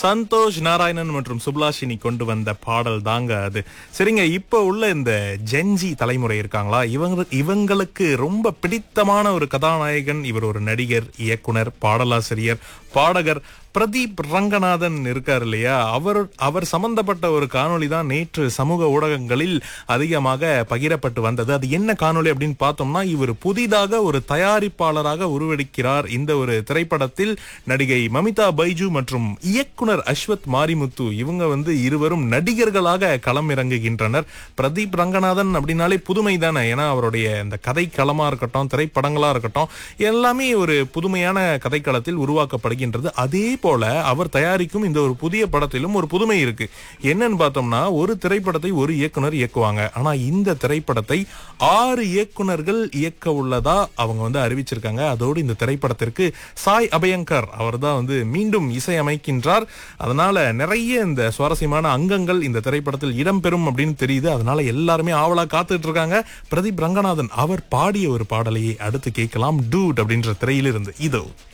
சந்தோஷ் நாராயணன் மற்றும் சுப்லாஷினி கொண்டு வந்த பாடல் தாங்க அது சரிங்க இப்ப உள்ள இந்த ஜென்ஜி தலைமுறை இருக்காங்களா இவங்க இவங்களுக்கு ரொம்ப பிடித்தமான ஒரு கதாநாயகன் இவர் ஒரு நடிகர் இயக்குனர் பாடலாசிரியர் பாடகர் பிரதீப் ரங்கநாதன் இருக்கார் இல்லையா அவர் அவர் சம்பந்தப்பட்ட ஒரு காணொளி தான் நேற்று சமூக ஊடகங்களில் அதிகமாக பகிரப்பட்டு வந்தது அது என்ன காணொளி அப்படின்னு பார்த்தோம்னா இவர் புதிதாக ஒரு தயாரிப்பாளராக உருவெடுக்கிறார் இந்த ஒரு திரைப்படத்தில் நடிகை மமிதா பைஜு மற்றும் இயக்குனர் அஸ்வத் மாரிமுத்து இவங்க வந்து இருவரும் நடிகர்களாக களம் இறங்குகின்றனர் பிரதீப் ரங்கநாதன் அப்படின்னாலே புதுமை தானே ஏன்னா அவருடைய இந்த கதைக்களமா இருக்கட்டும் திரைப்படங்களா இருக்கட்டும் எல்லாமே ஒரு புதுமையான கதைக்களத்தில் உருவாக்கப்படுகின்றது அதே போல அவர் தயாரிக்கும் இந்த ஒரு புதிய படத்திலும் ஒரு புதுமை இருக்கு என்னன்னு பார்த்தோம்னா ஒரு திரைப்படத்தை ஒரு இயக்குனர் இயக்குவாங்க ஆனா இந்த திரைப்படத்தை ஆறு இயக்குனர்கள் இயக்க உள்ளதா அவங்க வந்து அறிவிச்சிருக்காங்க அதோடு இந்த திரைப்படத்திற்கு சாய் அபயங்கர் அவர் தான் வந்து மீண்டும் இசையமைக்கின்றார் அதனால நிறைய இந்த சுவாரஸ்யமான அங்கங்கள் இந்த திரைப்படத்தில் இடம்பெறும் அப்படின்னு தெரியுது அதனால எல்லாருமே ஆவலா காத்துட்டு இருக்காங்க பிரதீப் ரங்கநாதன் அவர் பாடிய ஒரு பாடலையை அடுத்து கேட்கலாம் டூட் அப்படின்ற திரையிலிருந்து இதோ